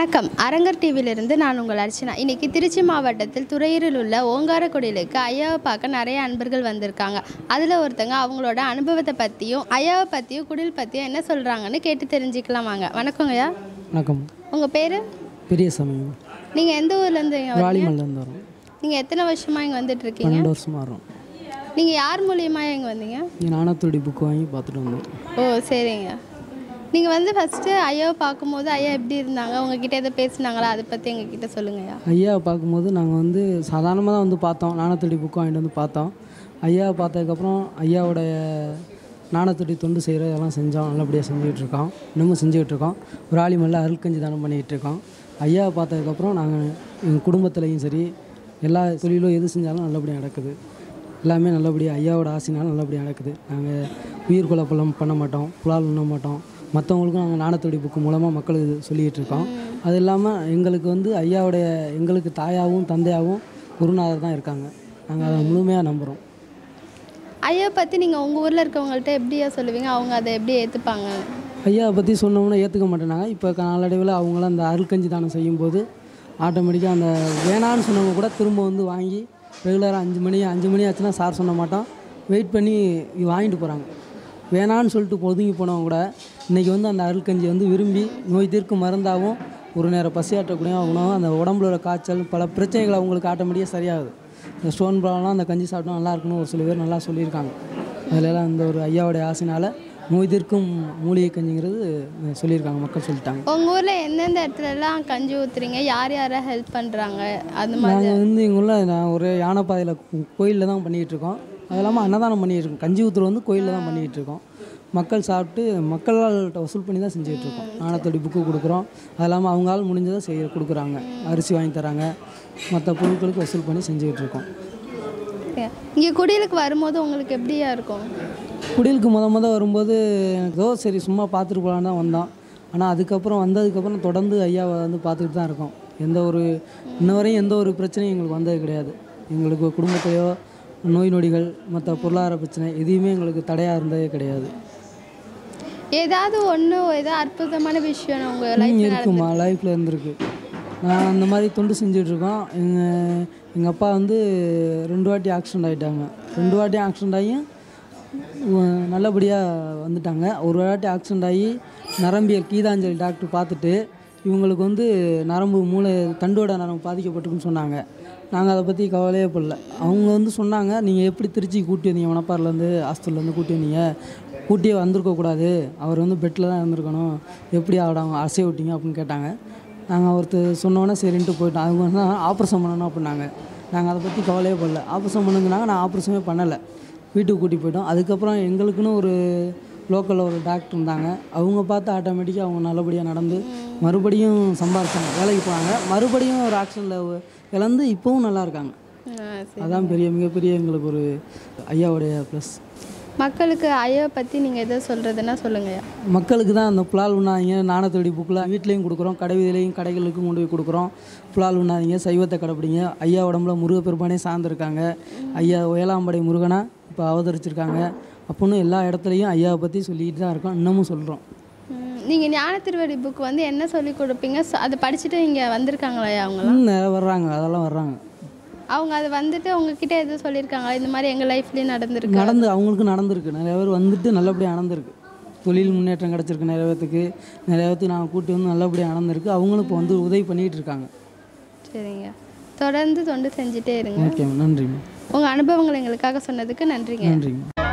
வணக்கம் அரங்கர் டிவியிலிருந்து நான் உங்கள் அர்ச்சனா இன்னைக்கு திருச்சி மாவட்டத்தில் துறையூரில் உள்ள ஓங்காரக்குடிலுக்கு ஐயாவை பார்க்க நிறைய அன்பர்கள் வந்திருக்காங்க அதில் ஒருத்தங்க அவங்களோட அனுபவத்தை பற்றியும் ஐயாவை பற்றியும் குடில் பற்றியும் என்ன சொல்கிறாங்கன்னு கேட்டு தெரிஞ்சுக்கலாம் வாங்க வணக்கங்கய்யா வணக்கம் உங்கள் பேர் பெரிய சாமி நீங்கள் எந்த ஊர்லேருந்து இங்கே வரீங்க ராலிமல்லேருந்து வரோம் நீங்கள் எத்தனை வருஷமாக இங்கே வந்துட்டு இருக்கீங்க பன்னெண்டு வருஷமாக வரோம் நீங்கள் யார் மூலியமாக இங்கே வந்தீங்க இங்கே நாணத்தோடி புக் வாங்கி பார்த்துட்டு வந்தோம் ஓ சரிங்க நீங்கள் வந்து ஃபஸ்ட்டு ஐயாவை பார்க்கும்போது ஐயா எப்படி இருந்தாங்க உங்ககிட்ட எதை பேசுனாங்களா அதை பற்றி எங்ககிட்ட சொல்லுங்கய்யா ஐயாவை பார்க்கும்போது நாங்கள் வந்து சாதாரணமாக தான் வந்து பார்த்தோம் நாணத்தோடி புக் வாங்கிட்டு வந்து பார்த்தோம் ஐயாவை பார்த்ததுக்கப்புறம் ஐயாவோடைய நாணத்தொடி தொண்டு செய்கிறதெல்லாம் செஞ்சோம் நல்லபடியாக செஞ்சுக்கிட்டு இருக்கோம் இன்னமும் செஞ்சுக்கிட்டு இருக்கோம் ஒரு ஆலிமல்ல அருள்கஞ்சி தானம் பண்ணிக்கிட்டு இருக்கோம் ஐயாவை பார்த்ததுக்கப்புறம் நாங்கள் எங்கள் குடும்பத்துலேயும் சரி எல்லா தொழிலும் எது செஞ்சாலும் நல்லபடியாக நடக்குது எல்லாமே நல்லபடியாக ஐயாவோட ஆசைனாலும் நல்லபடியாக நடக்குது நாங்கள் உயிர் குழப்பம் பண்ண மாட்டோம் புலால் உண்ண மாட்டோம் மற்றவங்களுக்கும் நாங்கள் நாணத்தொடி புக்கு மூலமாக மக்களுக்கு சொல்லிகிட்டு இருக்கோம் அது இல்லாமல் எங்களுக்கு வந்து ஐயாவுடைய எங்களுக்கு தாயாகவும் தந்தையாகவும் குருநாதர் தான் இருக்காங்க நாங்கள் அதை முழுமையாக நம்புகிறோம் ஐயா பற்றி நீங்கள் உங்கள் ஊரில் இருக்கவங்கள்ட்ட எப்படியா சொல்லுவீங்க அவங்க அதை எப்படி ஏற்றுப்பாங்க ஐயாவை பற்றி சொன்னோம்னா ஏற்றுக்க மாட்டேனாங்க இப்போ நாளடைவில் அவங்களாம் அந்த அருள்கஞ்சி தானம் செய்யும்போது ஆட்டோமேட்டிக்காக அந்த வேணான்னு சொன்னவங்க கூட திரும்ப வந்து வாங்கி ரெகுலராக அஞ்சு மணி அஞ்சு மணி ஆச்சுன்னா சார் சொன்ன மாட்டோம் வெயிட் பண்ணி வாங்கிட்டு போகிறாங்க வேணான்னு சொல்லிட்டு ஒதுங்கி போனவங்க கூட இன்றைக்கி வந்து அந்த அருள்கஞ்சி வந்து விரும்பி நோய் தீர்க்கும் மருந்தாகவும் ஒரு நேரம் பசியாற்றக்கூடிய உணவும் அந்த உடம்புல உள்ள காய்ச்சல் பல பிரச்சனைகள் அவங்களுக்கு ஆட்டோமேட்டிக்காக சரியாகுது இந்த ஸ்டோன் ப்ராப்ளம்லாம் அந்த கஞ்சி சாப்பிட்டா நல்லா இருக்குன்னு ஒரு சில பேர் நல்லா சொல்லியிருக்காங்க அதிலெல்லாம் இந்த ஒரு ஐயாவுடைய ஆசைனால் நோய் தீர்க்கும் மூலிகை கஞ்சிங்கிறது சொல்லியிருக்காங்க மக்கள் சொல்லிட்டாங்க உங்கள் ஊரில் எந்தெந்த இடத்துலலாம் கஞ்சி ஊற்றுறீங்க யார் யாரை ஹெல்ப் பண்ணுறாங்க அந்த மாதிரி நாங்கள் வந்து எங்கள் ஊரில் நான் ஒரு யானைப்பாதையில் கோயிலில் தான் பண்ணிகிட்டு இருக்கோம் அது இல்லாமல் அன்னதானம் பண்ணிகிட்டு இருக்கோம் கஞ்சி ஊற்றுறது வந்து கோயிலில் தான் பண்ணிகிட்டு இருக்கோம் மக்கள் சாப்பிட்டு மக்கள்கிட்ட வசூல் பண்ணி தான் செஞ்சுக்கிட்டு இருக்கோம் நாணத்தோடி புக்கு கொடுக்குறோம் அது இல்லாமல் அவங்களால முடிஞ்சதை செய்ய கொடுக்குறாங்க அரிசி வாங்கி தராங்க மற்ற பொருட்களுக்கு வசூல் பண்ணி செஞ்சுக்கிட்டு இருக்கோம் இங்கே குடிலுக்கு வரும்போது உங்களுக்கு எப்படியா இருக்கும் குடிலுக்கு முத முத வரும்போது எனக்கு ஏதோ சரி சும்மா பார்த்துட்டு போகலான்னு தான் வந்தோம் ஆனால் அதுக்கப்புறம் வந்ததுக்கப்புறம் தொடர்ந்து ஐயாவை வந்து பார்த்துக்கிட்டு தான் இருக்கோம் எந்த ஒரு இன்ன வரையும் எந்த ஒரு பிரச்சனையும் எங்களுக்கு வந்தது கிடையாது எங்களுக்கு குடும்பத்தையோ நோய் நொடிகள் மற்ற பொருளாதார பிரச்சனை எதுவுமே எங்களுக்கு தடையாக இருந்ததே கிடையாது ஏதாவது ஒன்று ஏதாவது அற்புதமான விஷயம் உங்கள் ம், லைஃப்பில் இருக்குமா லைஃப்பில் இருந்திருக்கு நான் அந்த மாதிரி தொண்டு செஞ்சிட்ருக்கோம் எங்கள் எங்கள் அப்பா வந்து ரெண்டு வாட்டி ஆக்சிடெண்ட் ஆகிட்டாங்க ரெண்டு வாட்டி ஆக்சிடெண்ட் ஆகியும் உ- நல்லபடியாக வந்துட்டாங்க ஒரு வாட்டி ஆக்சிடெண்ட் ஆகி நரம்பியல் கீதாஞ்சலி டாக்டர் பார்த்துட்டு இவங்களுக்கு வந்து நரம்பு மூளை தண்டோட நரம்பு பாதிக்கப்பட்டிருக்குன்னு சொன்னாங்க நாங்கள் அதை பற்றி கவலையே படல அவங்க வந்து சொன்னாங்க நீங்கள் எப்படி திருச்சி கூட்டி வந்தீங்க மணப்பாறைலேருந்து ஹாஸ்டல்லேருந்து கூட்டி வந்தீங்க கூட்டியே வந்திருக்கக்கூடாது அவர் வந்து பெட்டில் தான் இருந்திருக்கணும் எப்படி அவட அவங்க அசைய விட்டீங்க அப்படின்னு கேட்டாங்க நாங்கள் ஒருத்தர் சொன்னோன்னே சரின்ட்டு போயிட்டோம் அவங்க வந்து ஆப்ரேஷன் பண்ணணும் அப்படின்னாங்க நாங்கள் அதை பற்றி கவலையே படல ஆப்ரேஷன் பண்ணுங்கனாங்க நான் ஆப்ரேஷனே பண்ணலை வீட்டுக்கு கூட்டி போயிட்டோம் அதுக்கப்புறம் எங்களுக்குன்னு ஒரு லோக்கலில் ஒரு டாக்டர் இருந்தாங்க அவங்க பார்த்து ஆட்டோமேட்டிக்காக அவங்க நல்லபடியாக நடந்து மறுபடியும் சம்பாரிச்சாங்க வேலைக்கு போனாங்க மறுபடியும் ஒரு ஆக்சிடெண்ட்டில் இழந்து இப்போவும் நல்லா இருக்காங்க அதான் பெரிய மிகப்பெரிய எங்களுக்கு ஒரு ஐயாவுடைய ப்ளஸ் மக்களுக்கு ஐயாவை பற்றி நீங்கள் எதை சொல்கிறதுன்னா சொல்லுங்கய்யா மக்களுக்கு தான் அந்த புலால் உண்ணாதீங்க நாணத்தோடி புக்கில் வீட்லேயும் கொடுக்குறோம் கடை வீதியிலையும் கடைகளுக்கும் கொண்டு போய் கொடுக்குறோம் புலால் உண்ணாதீங்க சைவத்தை கடைப்பிடிங்க ஐயா உடம்புல முருகப்பெருமானே சார்ந்திருக்காங்க ஐயா உயலாம்படை முருகனா இப்போ அவதரிச்சிருக்காங்க அப்படின்னு எல்லா இடத்துலையும் ஐயாவை பற்றி சொல்லிக்கிட்டு தான் இருக்கோம் இன்னமும் சொல்கிறோம் நீங்கள் ஞான திருவடி புக் வந்து என்ன சொல்லி கொடுப்பீங்க So, அதை படிச்சுட்டு இங்கே வந்திருக்காங்களா அவங்களாம் இன்னும் நிறைய வர்றாங்க அதெல்லாம் வர்றாங்க அவங்க அது வந்துட்டு உங்ககிட்ட எதுவும் சொல்லியிருக்காங்களா இந்த மாதிரி எங்கள் லைஃப்லேயும் நடந்திருக்கு நடந்து அவங்களுக்கு நடந்திருக்கு நிறைய பேர் வந்துட்டு நல்லபடியாக நடந்திருக்கு தொழில் முன்னேற்றம் கிடச்சிருக்கு நிறைய பேர்த்துக்கு நிறைய பேர்த்துக்கு நாங்கள் கூட்டி வந்து நல்லபடியாக நடந்திருக்கு அவங்களும் இப்போ வந்து உதவி பண்ணிகிட்டு இருக்காங்க சரிங்க தொடர்ந்து தொண்டு செஞ்சுட்டே இருங்க ஓகே நன்றிம்மா உங்கள் அனுபவங்களை எங்களுக்காக சொன்னதுக்கு நன்றிங்க நன்றிங்க